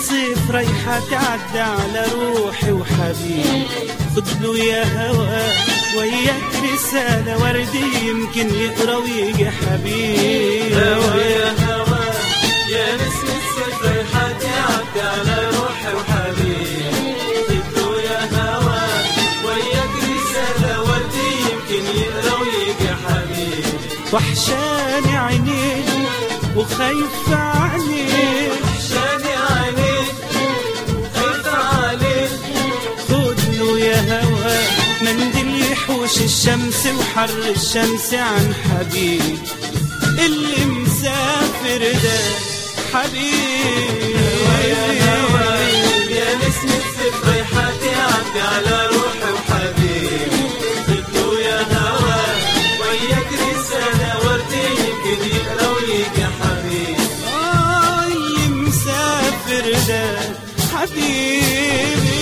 صيف رايحة تعدى على روحي وحبيبي خدله يا هوا وياك رسالة وردي يمكن يقرا ويجي حبيبي هوا يا هوا يا نسمة الصيف رايحة تعدي على روحي وحبيبي خدله يا هوا وياك رسالة وردي يمكن يقرا ويجي حبيبي وحشاني عينيك وخايفة عليك وحشاني عليك خايفة عليك خدله يا هوا منديل يحوش الشمس وحر الشمس عن حبيبي اللي مسافر ده حبيبي يا هوا يا نسمة الصيف رايحة تعدي على روحي وحبيبي خدله يا هوا وياك رسالة وردي يمكن يقرا ويجي حبيبي آه اللي مسافر ده حبيبي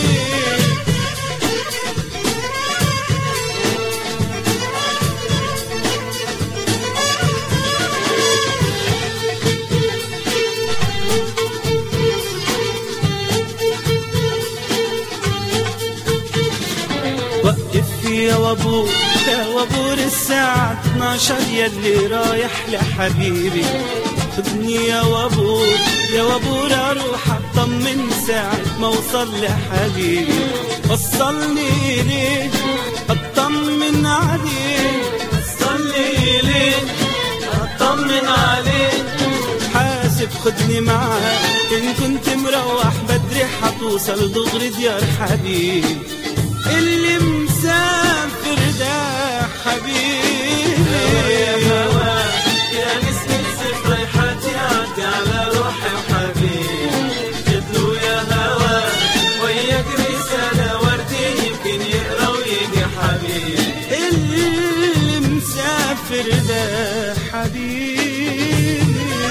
وقف يا وابور يا وابور الساعة 12 يلي رايح لحبيبي خدني يا وابور يا وابور اروح اطمن ساعة ما اوصل لحبيبي وصلني اليه اطمن عليه صلي إليه أطمن عليك حاسب خدني معاك ان كنت مروح بدري حتوصل دغري ديار حبيبي اللي مسافر ده حبيبي يا هوا يا نسمة الصيف رايحة تعدي على روحي وحبيبي خدله يا هوا وياك رسالة وردي يمكن يقرا ويجي حبيبي اللي مسافر ده حبيبي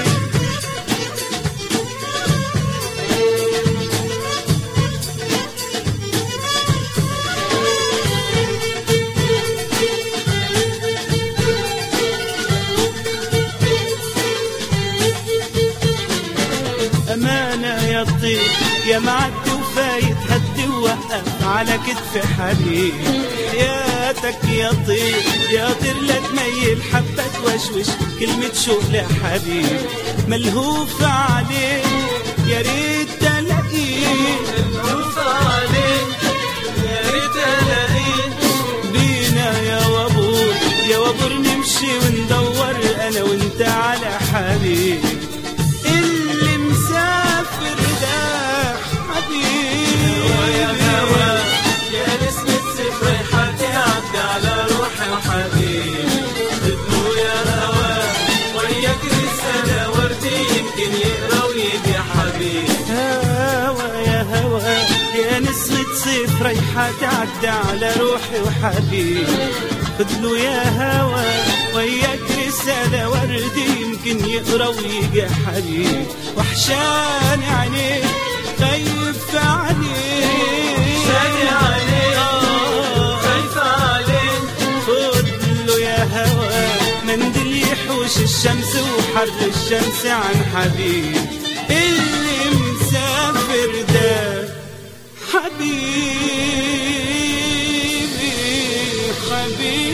أمانة يا طيب يا معدي وفايت هدي ووقف على كتف حبيب حياتك يا طيب يا طير لا تميل حبة توشوش كلمة شوق لحبيب ملهوف عليك يا ريت تلاقيك ملهوف عليك يا ريت الاقيك بينا يا وابور يا وابور نمشي وندور انا وانت على حبيب اللي مسافر ده يا هوا حبيبي يا نسمة الصيف رايحة تعدي على روحي وحبيبي خدله يا هوا وياك رسالة وردي يمكن يقرا ويجي حبيبي هوا يا هوا يا نسمة صيف رايحة تعدى على روحي وحبيبي خدله يا هوا وياك رسالة وردي يمكن يقرا ويجي حبيبي وحشاني عينيك خايف عليك شادي عليك خايفة عليك خدله يا هوا منديل يحوش الشمس وحر الشمس عن حبيب اللي مسافر ده حبيبي حبيبي